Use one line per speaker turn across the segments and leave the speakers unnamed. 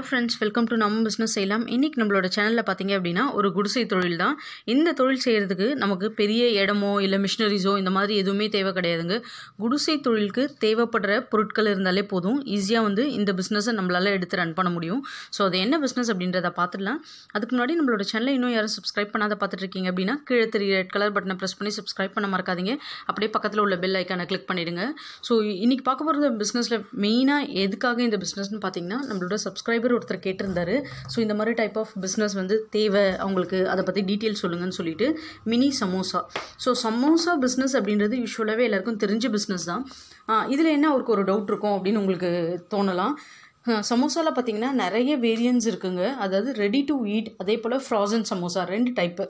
friends welcome to நம்ம business செய்யலாம் இன்றைக்கி நம்மளோட சேனலில் பார்த்தீங்க அப்படின்னா ஒரு குடிசை தொழில் தான் இந்த தொழில் செய்கிறதுக்கு நமக்கு பெரிய இடமோ இல்லை மிஷினரிஸோ இந்த மாதிரி எதுவுமே தேவை கிடையாதுங்க குடிசை தொழிலுக்கு தேவைப்படுற பொருட்கள் இருந்தாலே போதும் ஈஸியாக வந்து இந்த பிஸ்னஸை நம்மளால் எடுத்து ரன் பண்ண முடியும் ஸோ அது என்ன பிஸ்னஸ் அப்படின்றத பார்த்துடலாம் அதுக்கு முன்னாடி நம்மளோட சேனலை இன்னும் யாரும் சப்ஸ்கிரைப் பண்ணாத பார்த்துட்டு இருக்கீங்க அப்படின்னா கீழே தெரிய ரெட் கலர் பட்டனை ப்ரெஸ் பண்ணி சப்ஸ்கிரைப் பண்ண மறக்காதீங்க அப்படியே பக்கத்தில் உள்ள பெல் ஐக்கானை கிளிக் பண்ணிவிடுங்க ஸோ இன்றைக்கி பார்க்க போகிறது பிஸ்னஸில் மெயினாக எதுக்காக இந்த பிஸ்னஸ்னு பார்த்தீங்கன்னா நம்மளோட சப்ஸ்கிரைபர் ஒருத்தர் கேட்டிருந்தாரு ஸோ இந்த மாதிரி டைப் ஆஃப் பிஸ்னஸ் வந்து தேவை அவங்களுக்கு அதை பற்றி டீட்டெயில் சொல்லுங்கன்னு சொல்லிட்டு mini samosa so samosa business அப்படின்றது யூஸ்வலாகவே எல்லாருக்கும் தெரிஞ்ச பிஸ்னஸ் தான் இதில் என்ன அவருக்கு ஒரு டவுட் இருக்கும் அப்படின்னு உங்களுக்கு தோணலாம் சமோசாவில் பார்த்தீங்கன்னா நிறைய வேரியன்ஸ் இருக்குங்க அதாவது ரெடி டு ஈட் அதே போல் ஃப்ராசன் சமோசா ரெண்டு டைப்பு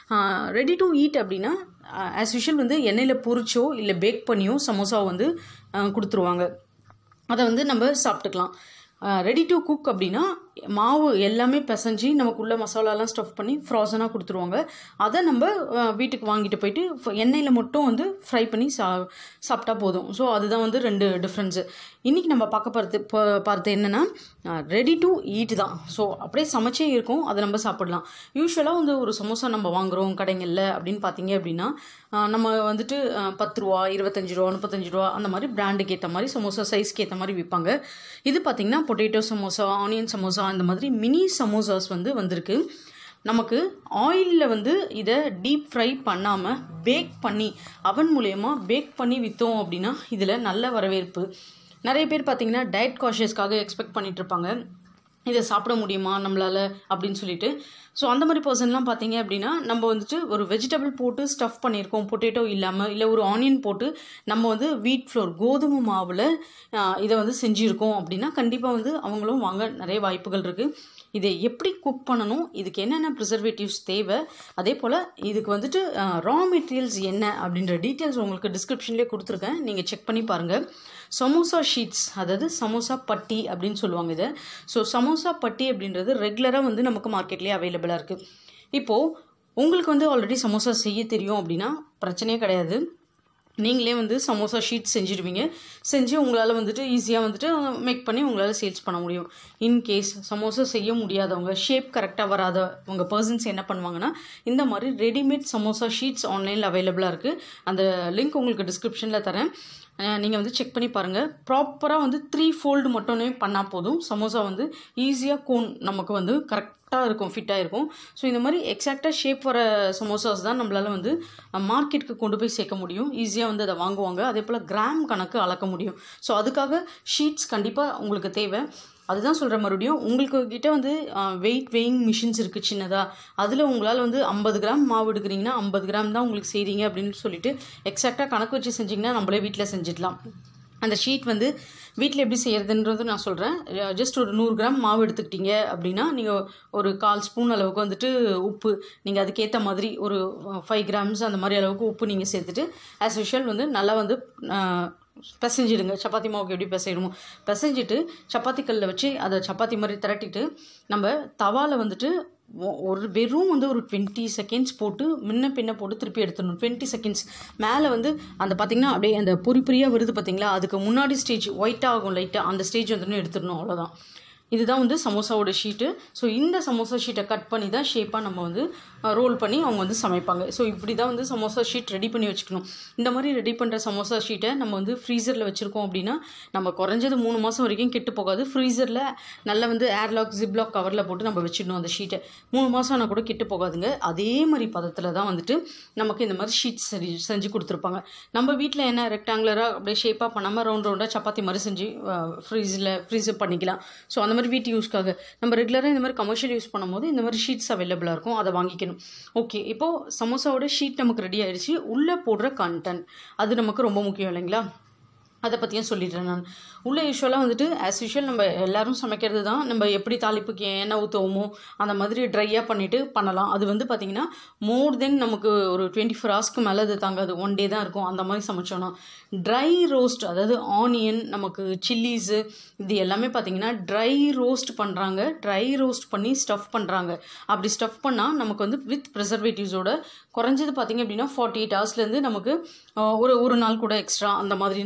ரெடி டு ஈட் அப்படின்னா ஆஸ் யூஷுவல் வந்து எண்ணெயில் பொரிச்சோ இல்லை பேக் பண்ணியோ சமோசாவை வந்து கொடுத்துருவாங்க அதை வந்து நம்ம சாப்பிட்டுக்கலாம் ரெடி டு குக் அப்படின்னா மாவு எல்லாமே பிசைஞ்சு நமக்குள்ள மசாலாலாம் ஸ்டஃப் பண்ணி ஃப்ராசனாக கொடுத்துருவாங்க அதை நம்ம வீட்டுக்கு வாங்கிட்டு போயிட்டு எண்ணெயில் மட்டும் வந்து ஃப்ரை பண்ணி சா சாப்பிட்டா போதும் ஸோ அதுதான் வந்து ரெண்டு டிஃப்ரென்ஸு இன்றைக்கி நம்ம பார்க்க போகிறது பார்த்து என்னென்னா ரெடி டு ஈட் தான் ஸோ அப்படியே சமைச்சே இருக்கும் அதை நம்ம சாப்பிடலாம் யூஸ்வலாக வந்து ஒரு சமோசா நம்ம வாங்குகிறோம் கடைங்களில் அப்படின்னு பார்த்தீங்க அப்படின்னா நம்ம வந்துட்டு பத்து ரூபா இருபத்தஞ்சி ரூபா முப்பத்தஞ்சு ரூபா அந்த மாதிரி பிராண்டுக்கு ஏற்ற மாதிரி சமோசா சைஸ்க்கு ஏற்ற மாதிரி விற்பாங்க இது பார்த்திங்கன்னா பொட்டேட்டோ சமோசா ஆனியன் சமோசா அந்த மாதிரி மினி சமோசாஸ் வந்து வந்திருக்கு நமக்கு ஆயிலில் வந்து இதை டீப் ஃப்ரை பண்ணாமல் பேக் பண்ணி அவன் மூலயமா பேக் பண்ணி விற்றோம் அப்படின்னா இதில் நல்ல வரவேற்பு நிறைய பேர் பார்த்திங்கன்னா டயட் காஷியஸ்க்காக எக்ஸ்பெக்ட் பண்ணிகிட்ருப்பாங்க இதை சாப்பிட முடியுமா நம்மளால் அப்படின்னு சொல்லிட்டு ஸோ அந்த மாதிரி பர்சன்லாம் பார்த்தீங்க அப்படின்னா நம்ம வந்துட்டு ஒரு வெஜிடபிள் போட்டு ஸ்டஃப் பண்ணியிருக்கோம் பொட்டேட்டோ இல்லாமல் இல்லை ஒரு ஆனியன் போட்டு நம்ம வந்து வீட் ஃப்ளோர் கோதுமை மாவில் இதை வந்து செஞ்சுருக்கோம் அப்படின்னா கண்டிப்பாக வந்து அவங்களும் வாங்க நிறைய வாய்ப்புகள் இருக்குது இதை எப்படி குக் பண்ணணும் இதுக்கு என்னென்ன ப்ரிசர்வேட்டிவ்ஸ் தேவை அதே போல் இதுக்கு வந்துட்டு ரா மெட்டீரியல்ஸ் என்ன அப்படின்ற டீட்டெயில்ஸ் உங்களுக்கு டிஸ்கிரிப்ஷன்லேயே கொடுத்துருக்கேன் நீங்கள் செக் பண்ணி பாருங்கள் சமோசா ஷீட்ஸ் அதாவது சமோசா பட்டி அப்படின்னு சொல்லுவாங்க இதை ஸோ சமோசா பட்டி அப்படின்றது ரெகுலராக வந்து நமக்கு மார்க்கெட்லேயே அவைலபிளாக இருக்குது இப்போது உங்களுக்கு வந்து ஆல்ரெடி சமோசா செய்ய தெரியும் அப்படின்னா பிரச்சனையே கிடையாது நீங்களே வந்து சமோசா ஷீட் செஞ்சுடுவீங்க செஞ்சு உங்களால் வந்துட்டு ஈஸியாக வந்துட்டு மேக் பண்ணி உங்களால் சேல்ஸ் பண்ண முடியும் இன்கேஸ் சமோசா செய்ய முடியாதவங்க ஷேப் கரெக்டாக வராத உங்கள் பர்சன்ஸ் என்ன பண்ணுவாங்கன்னா இந்த மாதிரி ரெடிமேட் சமோசா ஷீட்ஸ் ஆன்லைனில் அவைலபிளாக இருக்குது அந்த லிங்க் உங்களுக்கு டிஸ்கிரிப்ஷனில் தரேன் நீங்கள் வந்து செக் பண்ணி பாருங்கள் ப்ராப்பராக வந்து த்ரீ ஃபோல்டு மட்டுமே பண்ணால் போதும் சமோசா வந்து ஈஸியாக கோன் நமக்கு வந்து கரெக்டாக இருக்கும் ஃபிட்டாக இருக்கும் ஸோ இந்த மாதிரி எக்ஸாக்டாக ஷேப் வர சமோசாஸ் தான் நம்மளால் வந்து மார்க்கெட்டுக்கு கொண்டு போய் சேர்க்க முடியும் ஈஸியாக வந்து அதை வாங்குவாங்க அதே போல் கிராம் கணக்கு அளக்க முடியும் ஸோ அதுக்காக ஷீட்ஸ் கண்டிப்பாக உங்களுக்கு தேவை அதுதான் சொல்கிற மறுபடியும் உங்களுக்கு கிட்ட வந்து வெயிட் வெயிங் மிஷின்ஸ் இருக்குது சின்னதாக அதில் உங்களால் வந்து ஐம்பது கிராம் மாவு எடுக்கிறீங்கன்னா ஐம்பது கிராம் தான் உங்களுக்கு செய்கிறீங்க அப்படின்னு சொல்லிட்டு எக்ஸாக்டாக கணக்கு வச்சு செஞ்சிங்கன்னா நம்மளே வீட்டில் செஞ்சிடலாம் அந்த ஷீட் வந்து வீட்டில் எப்படி செய்கிறதுன்றது நான் சொல்கிறேன் ஜஸ்ட் ஒரு நூறு கிராம் மாவு எடுத்துக்கிட்டீங்க அப்படின்னா நீங்கள் ஒரு கால் ஸ்பூன் அளவுக்கு வந்துட்டு உப்பு நீங்கள் அதுக்கேற்ற மாதிரி ஒரு ஃபைவ் கிராம்ஸ் அந்த மாதிரி அளவுக்கு உப்பு நீங்கள் சேர்த்துட்டு ஆஸ் யூஷுவல் வந்து நல்லா வந்து பிசைஞ்சிடுங்க சப்பாத்தி மாவுக்கு எப்படி பிசைடுமோ பிசைஞ்சிட்டு சப்பாத்தி கல்லில் வச்சு அதை சப்பாத்தி மாதிரி திரட்டிட்டு நம்ம தவாவில் வந்துட்டு ஒரு வெறும் வந்து ஒரு டுவெண்ட்டி செகண்ட்ஸ் போட்டு முன்ன பின்ன போட்டு திருப்பி எடுத்துடணும் டுவெண்ட்டி செகண்ட்ஸ் மேலே வந்து அந்த பார்த்திங்கன்னா அப்படியே அந்த பொறி பொரியாக வருது பார்த்திங்களா அதுக்கு முன்னாடி ஸ்டேஜ் ஒயிட்டாக ஆகும் லைட்டாக அந்த ஸ்டேஜ் வந்துட்டு எடுத்துடணும் அவ்வளோதான் இதுதான் வந்து சமோசாவோட ஷீட்டு ஸோ இந்த சமோசா ஷீட்டை கட் பண்ணி தான் ஷேப்பாக நம்ம வந்து ரோல் பண்ணி அவங்க வந்து சமைப்பாங்க ஸோ இப்படி தான் வந்து சமோசா ஷீட் ரெடி பண்ணி வச்சுக்கணும் இந்த மாதிரி ரெடி பண்ணுற சமோசா ஷீட்டை நம்ம வந்து ஃப்ரீசரில் வச்சுருக்கோம் அப்படின்னா நம்ம குறைஞ்சது மூணு மாதம் வரைக்கும் கெட்டு போகாது ஃப்ரீசரில் நல்லா வந்து ஏர்லாக் ஜிப்லாக் கவரில் போட்டு நம்ம வச்சிடணும் அந்த ஷீட்டை மூணு மாதம் ஆனால் கூட கெட்டு போகாதுங்க அதே மாதிரி பதத்தில் தான் வந்துட்டு நமக்கு இந்த மாதிரி ஷீட்ஸ் சரி செஞ்சு கொடுத்துருப்பாங்க நம்ம வீட்டில் என்ன ரெக்டாங்குலராக அப்படியே ஷேப்பாக பண்ணாமல் ரவுண்ட் ரவுண்டாக சப்பாத்தி மாதிரி செஞ்சு ஃப்ரீஸில் ஃப்ரீஸர் பண்ணிக்கலாம் ஸோ அந்த மாதிரி வீட்டு யூஸ்க்காக நம்ம ரெகுலராக இந்த மாதிரி கமர்ஷியல் யூஸ் பண்ணும்போது இந்த மாதிரி ஷீட்ஸ் அவைலபிளாக இருக்கும் அதை வாங்கிக்கணும் ஓகே இப்போது சமோசாவோட ஷீட் நமக்கு ரெடி ஆகிடுச்சு உள்ளே போடுற கண்டென்ட் அது நமக்கு ரொம்ப முக்கியம் இல்லைங்களா அதை பற்றியும் சொல்லிடுறேன் நான் உள்ளே யூஸ்வலாக வந்துட்டு ஆஸ் யூஷுவல் நம்ம எல்லோரும் சமைக்கிறது தான் நம்ம எப்படி தாளிப்புக்கு எண்ணெய் ஊற்றுவோமோ அந்த மாதிரி ட்ரையாக பண்ணிவிட்டு பண்ணலாம் அது வந்து பார்த்திங்கன்னா மோர் தென் நமக்கு ஒரு டுவெண்ட்டி ஃபோர் ஹவர்ஸ்க்கு மேலே அது தாங்காது ஒன் டே தான் இருக்கும் அந்த மாதிரி சமைச்சோன்னா ட்ரை ரோஸ்ட் அதாவது ஆனியன் நமக்கு சில்லிஸு இது எல்லாமே பார்த்திங்கன்னா ட்ரை ரோஸ்ட் பண்ணுறாங்க ட்ரை ரோஸ்ட் பண்ணி ஸ்டஃப் பண்ணுறாங்க அப்படி ஸ்டஃப் பண்ணால் நமக்கு வந்து வித் ப்ரிசர்வேட்டிவ்ஸோட குறைஞ்சது பார்த்திங்க அப்படின்னா ஃபார்ட்டி எயிட் ஹவர்ஸ்லேருந்து நமக்கு ஒரு ஒரு நாள் கூட எக்ஸ்ட்ரா அந்த மாதிரின்ற மாதிரி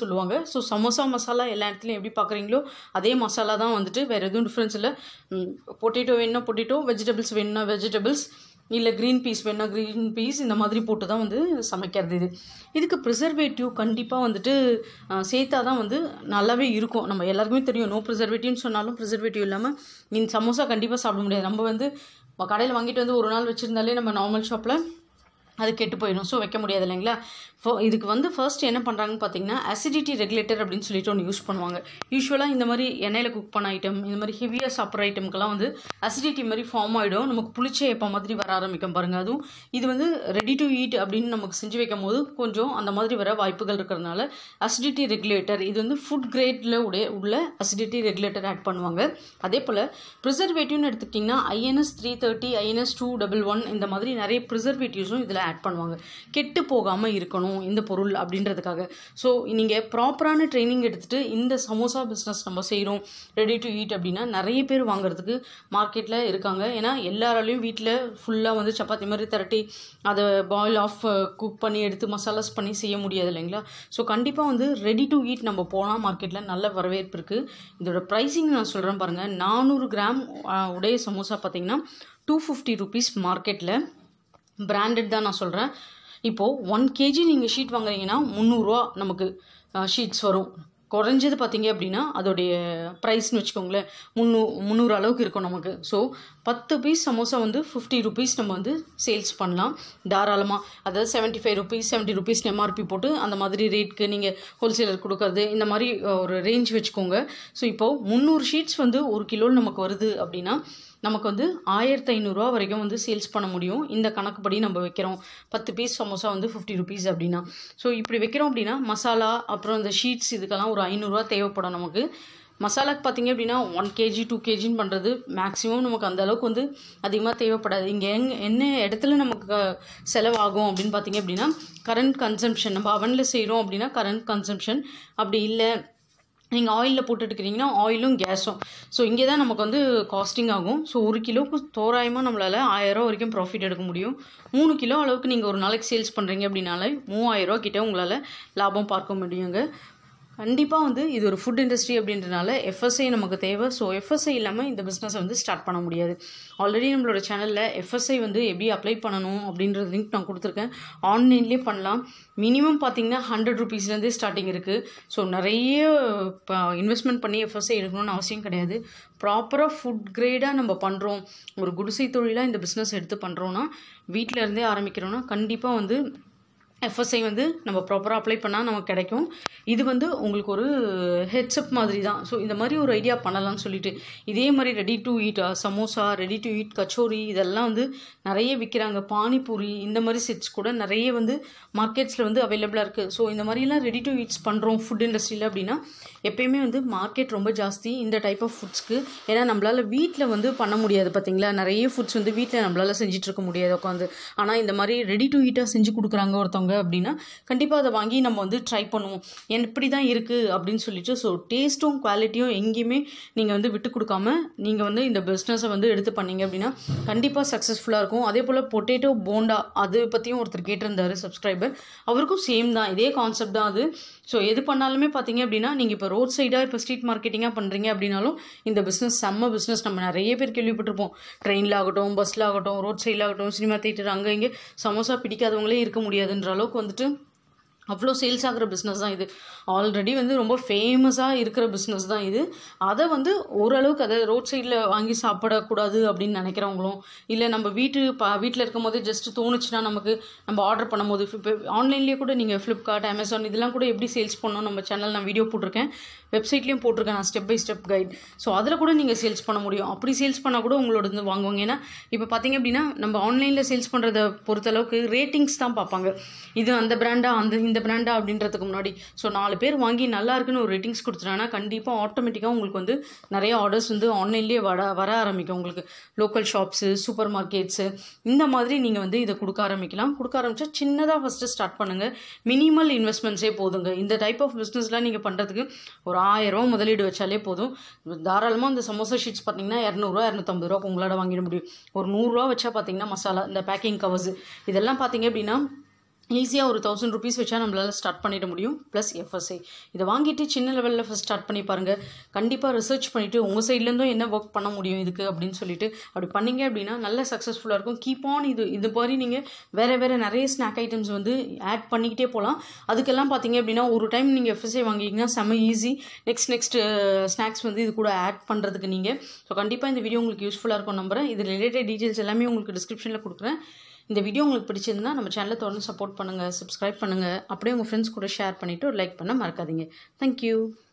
சொல்லுவாங்க ஸோ சமோசா மசாலா எல்லா இடத்துலையும் எப்படி பார்க்குறீங்களோ அதே மசாலா தான் வந்துட்டு வேறு எதுவும் டிஃப்ரென்ஸ் இல்லை பொட்டேட்டோ வேணும்னா பொட்டேட்டோ வெஜிடபிள்ஸ் வேணும்னா வெஜிடபிள்ஸ் இல்லை க்ரீன் பீஸ் வேணா க்ரீன் பீஸ் இந்த மாதிரி போட்டு தான் வந்து சமைக்கிறது இது இதுக்கு ப்ரிசர்வேட்டிவ் கண்டிப்பாக வந்துட்டு அஹ், சேர்த்தா தான் வந்து நல்லாவே இருக்கும் நம்ம எல்லாருக்குமே தெரியும் நோ ப்ரிசர்வேட்டிவ்னு சொன்னாலும் ப்ரிசர்வேட்டிவ் இல்லாமல் இந்த சமோசா கண்டிப்பாக சாப்பிட முடியாது நம்ம வந்து கடையில் வாங்கிட்டு வந்து ஒரு நாள் வச்சுருந்தாலே நம்ம நார்மல் ஷாப்பில் அது கெட்டு போயிடும் ஸோ வைக்க முடியாது இல்லைங்களா ஃபோ இதுக்கு வந்து ஃபர்ஸ்ட் என்ன பண்ணுறாங்கன்னு பார்த்தீங்கன்னா அசிடிட்டி ரெகுலேட்டர் அப்படின்னு சொல்லிட்டு ஒன்று யூஸ் பண்ணுவாங்க யூஸ்வலாக இந்த மாதிரி எண்ணெயில் குக் பண்ண ஐட்டம் இந்த மாதிரி ஹெவியாக சாப்பிட்ற ஐட்டம்க்கெல்லாம் வந்து அசிடிட்டி மாதிரி ஃபார்ம் ஆகிடும் நமக்கு புளிச்ச எப்போ மாதிரி வர ஆரம்பிக்கும் பாருங்கள் அதுவும் இது வந்து ரெடி டு ஈட் அப்படின்னு நமக்கு செஞ்சு வைக்கும் போது கொஞ்சம் அந்த மாதிரி வர வாய்ப்புகள் இருக்கிறதுனால அசிடிட்டி ரெகுலேட்டர் இது வந்து ஃபுட் கிரேட்டில் உடைய உள்ள அசிடிட்டி ரெகுலேட்டர் ஆட் பண்ணுவாங்க அதே போல் ப்ரிசர்வேட்டிவ்னு எடுத்துக்கிட்டிங்கன்னா INS three thirty INS two double one இந்த மாதிரி நிறைய ப்ரிசர்வேட்டிவ்ஸும் இதில் ஆட் பண்ணுவாங்க கெட்டு போகாமல் இருக்கணும் இந்த பொருள் அப்படின்றதுக்காக ஸோ நீங்கள் ப்ராப்பரான ட்ரைனிங் எடுத்துகிட்டு இந்த சமோசா பிஸ்னஸ் நம்ம செய்கிறோம் ரெடி டு ஈட் அப்படின்னா நிறைய பேர் வாங்குறதுக்கு மார்க்கெட்டில் இருக்காங்க ஏன்னா எல்லாராலையும் வீட்டில் ஃபுல்லாக வந்து சப்பாத்தி மாதிரி திரட்டி அதை பாயில் ஆஃப் குக் பண்ணி எடுத்து மசாலாஸ் பண்ணி செய்ய முடியாது இல்லைங்களா ஸோ கண்டிப்பாக வந்து ரெடி டு ஈட் நம்ம போனால் மார்க்கெட்டில் நல்ல வரவேற்பு இருக்குது இதோட ப்ரைஸிங் நான் சொல்கிறேன் பாருங்கள் நானூறு கிராம் ஆஹ், உடைய சமோசா பார்த்தீங்கன்னா டூ ஃபிஃப்டி ருபீஸ் மார்க்கெட்டில் பிராண்டட் தான் நான் சொல்கிறேன் இப்போது ஒன் கேஜி நீங்கள் ஷீட் வாங்குறீங்கன்னா முந்நூறுரூவா நமக்கு ஷீட்ஸ் வரும் குறைஞ்சது பார்த்தீங்க அப்படின்னா அதோடைய ப்ரைஸ்னு வச்சுக்கோங்களேன் முந்நூ முந்நூறு அளவுக்கு இருக்கும் நமக்கு ஸோ பத்து பீஸ் சமோசா வந்து ஃபிஃப்டி ருபீஸ் நம்ம வந்து சேல்ஸ் பண்ணலாம் தாராளமாக அதாவது seventy five rupees seventy rupees MRP போட்டு அந்த மாதிரி ரேட்க்கு நீங்கள் ஹோல்சேலர் கொடுக்கறது இந்த மாதிரி அஹ், ஒரு ரேஞ்ச் வச்சுக்கோங்க ஸோ இப்போது முந்நூறு ஷீட்ஸ் வந்து ஒரு கிலோவில் நமக்கு வருது அப்படின்னா நமக்கு வந்து ஆயிரத்தி ஐநூறுரூவா வரைக்கும் வந்து சேல்ஸ் பண்ண முடியும் இந்த கணக்குப்படி நம்ம வைக்கிறோம் பத்து பீஸ் சமோசா வந்து ஃபிஃப்டி ருபீஸ் அப்படின்னா ஸோ இப்படி வைக்கிறோம் அப்படின்னா மசாலா அப்புறம் இந்த ஷீட்ஸ் இதுக்கெல்லாம் ஒரு ஐநூறுரூவா தேவைப்படும் நமக்கு மசாலாக்கு பார்த்தீங்க அப்படின்னா ஒன் கேஜி டூ கேஜின்னு பண்ணுறது மேக்ஸிமம் நமக்கு அந்த அளவுக்கு வந்து அதிகமாக தேவைப்படாது இங்கே எங் என்ன இடத்துல நமக்கு க- செலவாகும் அப்படின்னு பார்த்தீங்க அப்படின்னா கரண்ட் கன்சம்ஷன் நம்ம அவனில் செய்கிறோம் அப்படின்னா கரண்ட் கன்சம்ஷன் அப்படி இல்லை நீங்கள் ஆயிலில் போட்டு எடுக்கிறீங்கன்னா ஆயிலும் கேஸும் ஸோ இங்கே தான் நமக்கு வந்து காஸ்டிங் ஆகும் ஸோ ஒரு கிலோவுக்கு தோராயமாக நம்மளால் ஆயிரரூவா வரைக்கும் ப்ராஃபிட் எடுக்க முடியும் மூணு கிலோ அளவுக்கு நீங்கள் ஒரு நாளைக்கு சேல்ஸ் பண்ணுறீங்க அப்படின்னாலே மூவாயிரரூவா கிட்ட உங்களால் லாபம் பார்க்க முடியுங்க கண்டிப்பாக வந்து இது ஒரு ஃபுட் இண்டஸ்ட்ரி அப்படின்றனால எஃப்எஸ்ஐ நமக்கு தேவை ஸோ எஃப்எஸ்ஐ இல்லாமல் இந்த பிஸ்னஸை வந்து ஸ்டார்ட் பண்ண முடியாது ஆல்ரெடி நம்மளோட சேனலில் எஃப்எஸ்ஐ வந்து எப்படி அப்ளை பண்ணணும் அப்படின்றது லிங்க் நான் கொடுத்துருக்கேன் ஆன்லைன்லேயே பண்ணலாம் மினிமம் பார்த்தீங்கன்னா ஹண்ட்ரட் ருபீஸ்லேருந்தே ஸ்டார்டிங் இருக்குது ஸோ நிறைய இப்போ இன்வெஸ்ட்மெண்ட் பண்ணி எஃப்எஸ்ஐ எடுக்கணும்னு அவசியம் கிடையாது ப்ராப்பராக ஃபுட் கிரேடாக நம்ம பண்ணுறோம் ஒரு குடிசை தொழிலாக இந்த பிஸ்னஸ் எடுத்து பண்ணுறோன்னா வீட்டில் இருந்தே ஆரம்பிக்கிறோன்னா கண்டிப்பாக வந்து எஃப்எஸ்ஐ வந்து நம்ம ப்ராப்பராக அப்ளை பண்ணால் நமக்கு கிடைக்கும் இது வந்து உங்களுக்கு ஒரு ஹெட்ஸ்அப் மாதிரி தான் ஸோ இந்த மாதிரி ஒரு ஐடியா பண்ணலாம்னு சொல்லிட்டு இதே மாதிரி ready to eat samosa ready to eat kachori இதெல்லாம் வந்து நிறைய விற்கிறாங்க பானிபூரி இந்த மாதிரி செட்ஸ் கூட நிறைய வந்து மார்க்கெட்ஸில் வந்து அவைலபிளாக இருக்குது ஸோ இந்த மாதிரிலாம் ரெடி டு ஈட்ஸ் பண்ணுறோம் ஃபுட் இண்டஸ்ட்ரியில் அப்படின்னா எப்பயுமே வந்து மார்க்கெட் ரொம்ப ஜாஸ்தி இந்த டைப் ஆஃப் ஃபுட்ஸ்க்கு ஏன்னா நம்மளால் வீட்டில் வந்து பண்ண முடியாது பார்த்தீங்களா நிறைய ஃபுட்ஸ் வந்து வீட்டில் நம்மளால் செஞ்சுட்டு இருக்க முடியாது உட்காந்து ஆனால் இந்த மாதிரி ரெடி டு ஈட்டாக செஞ்சு கொடுக்குறாங்க ஒருத்தவங்க அப்படின்னா கண்டிப்பாக அதை வாங்கி நம்ம வந்து ட்ரை பண்ணுவோம் என் இப்படி தான் இருக்குது அப்படின்னு சொல்லிட்டு ஸோ டேஸ்ட்டும் குவாலிட்டியும் எங்கேயுமே நீங்கள் வந்து விட்டு கொடுக்காம நீங்கள் வந்து இந்த பிஸ்னஸை வந்து எடுத்து பண்ணீங்க அப்படின்னா கண்டிப்பாக சக்ஸஸ்ஃபுல்லாக இருக்கும் அதே போல் பொட்டேட்டோ போண்டா அது பற்றியும் ஒருத்தர் கேட்டிருந்தாரு சப்ஸ்கிரைபர் அவருக்கும் சேம் தான் இதே கான்செப்ட் தான் அது ஸோ எது பண்ணாலுமே பார்த்தீங்க அப்படின்னா நீங்கள் இப்போ ரோட் சைடாக இப்போ ஸ்ட்ரீட் மார்க்கெட்டிங்காக பண்ணுறீங்க அப்படின்னாலும் இந்த பிஸ்னஸ் செம்ம பிஸ்னஸ் நம்ம நிறைய பேர் கேள்விப்பட்டிருப்போம் ட்ரெயினில் ஆகட்டும் பஸ்ஸில் ஆகட்டும் ரோட் சைடில் ஆகட்டும் சினிமா தேட்டர் அங்கே இங்கே சமோசா பிடிக்காதவங்களே இருக்க முடியாதுன்ற அளவுக்கு வந்துட்டு அவ்வளோ சேல்ஸ் ஆகிற பிஸ்னஸ் தான் இது ஆல்ரெடி வந்து ரொம்ப ஃபேமஸாக இருக்கிற பிஸ்னஸ் தான் இது அதை வந்து ஓரளவுக்கு அதை ரோட் சைடில் வாங்கி சாப்பிடக்கூடாது அப்படின்னு நினைக்கிறவங்களும் இல்லை நம்ம வீட்டு ப வீட்டில் இருக்கும் போது ஜஸ்ட் தோணுச்சுன்னா நமக்கு நம்ம ஆர்டர் பண்ணும்போது இப்போ ஆன்லைன்லேயே கூட நீங்கள் ஃப்ளிப்கார்ட் அமேசான் இதெல்லாம் கூட எப்படி சேல்ஸ் பண்ணணும் நம்ம சேனல் நான் வீடியோ போட்டிருக்கேன் வெப்சைட்லேயும் போட்டிருக்கேன் நான் step by step guide so அதில் கூட நீங்கள் சேல்ஸ் பண்ண முடியும் அப்படி சேல்ஸ் பண்ணால் கூட உங்களோட வந்து வாங்குவாங்க ஏன்னா இப்போ பார்த்தீங்க அப்படின்னா நம்ம ஆன்லைனில் சேல்ஸ் பண்ணுறத பொறுத்தளவுக்கு ரேட்டிங்ஸ் தான் பார்ப்பாங்க இது அந்த பிராண்டா அந்த இந்த பிராண்டா அப்படின்றதுக்கு முன்னாடி ஸோ நாலு பேர் வாங்கி நல்லா இருக்குன்னு ஒரு ரேட்டிங்ஸ் கொடுத்துட்டாங்கன்னா கண்டிப்பாக ஆட்டோமேட்டிக்காக உங்களுக்கு வந்து நிறைய ஆர்டர்ஸ் வந்து ஆன்லைன்லேயே வர வர ஆரம்பிக்கும் உங்களுக்கு லோக்கல் ஷாப்ஸு சூப்பர் மார்க்கெட்ஸு இந்த மாதிரி நீங்கள் வந்து இதை கொடுக்க ஆரம்பிக்கலாம் கொடுக்க ஆரம்பிச்சா சின்னதாக ஃபஸ்ட்டு ஸ்டார்ட் பண்ணுங்கள் மினிமல் இன்வெஸ்ட்மெண்ட்ஸே போதுங்க இந்த டைப் ஆஃப் பிஸ்னஸ்லாம் நீங்கள் பண்ணுறதுக்கு ஒரு ஆயிரரூவா முதலீடு வச்சாலே போதும் தாராளமாக இந்த சமோசா ஷீட்ஸ் பார்த்தீங்கன்னா இரநூறுவா இரநூத்தம்பது ரூபா உங்களால் வாங்கிட முடியும் ஒரு நூறுரூவா வச்சா பார்த்தீங்கன்னா மசாலா இந்த பேக்கிங் கவர்ஸ் இதெல்லாம் பார்த்தீங்க அப்படின்னா ஈஸியாக ஒரு தௌசண்ட் ருபீஸ் வச்சா நம்மளால் ஸ்டார்ட் பண்ணிட முடியும் ப்ளஸ் எஃப்எஸ்ஐ இதை வாங்கிட்டு சின்ன லெவலில் ஃபஸ்ட் ஸ்டார்ட் பண்ணி பாருங்கள் கண்டிப்பாக ரிசர்ச் பண்ணிவிட்டு உங்கள் சைட்லேருந்தும் என்ன ஒர்க் பண்ண முடியும் இதுக்கு அப்படின்னு சொல்லிட்டு அப்படி பண்ணீங்க அப்படின்னா நல்ல சக்ஸஸ்ஃபுல்லாக இருக்கும் கீப் ஆன் இது இது மாதிரி நீங்கள் வேறு வேறு நிறைய ஸ்நாக் ஐட்டம்ஸ் வந்து ஆட் பண்ணிக்கிட்டே போகலாம் அதுக்கெல்லாம் பார்த்தீங்க அப்படின்னா ஒரு டைம் நீங்கள் எஃப்எஸ்ஐ வாங்கிக்கிங்கன்னா செம்ம ஈஸி நெக்ஸ்ட் நெக்ஸ்ட் ஸ்நாக்ஸ் வந்து இது கூட ஆட் பண்ணுறதுக்கு நீங்கள் ஸோ கண்டிப்பாக இந்த வீடியோ உங்களுக்கு யூஸ்ஃபுல்லாக இருக்கும் நம்புறேன் இது ரிலேட்டட் டீட்டெயில்ஸ் எல்லாமே உங்களுக்கு டிஸ்கிரிப்ஷனில் கொடுக்குறேன் இந்த வீடியோ உங்களுக்கு பிடிச்சிருந்தா நம்ம சேனலை தொடர்ந்து சப்போர்ட் பண்ணுங்கள் சப்ஸ்கிரைப் பண்ணுங்கள் அப்படியே உங்கள் ஃப்ரெண்ட்ஸ் கூட ஷேர் பண்ணிவிட்டு ஒரு லைக் பண்ண மறக்காதீங்க தேங்க்யூ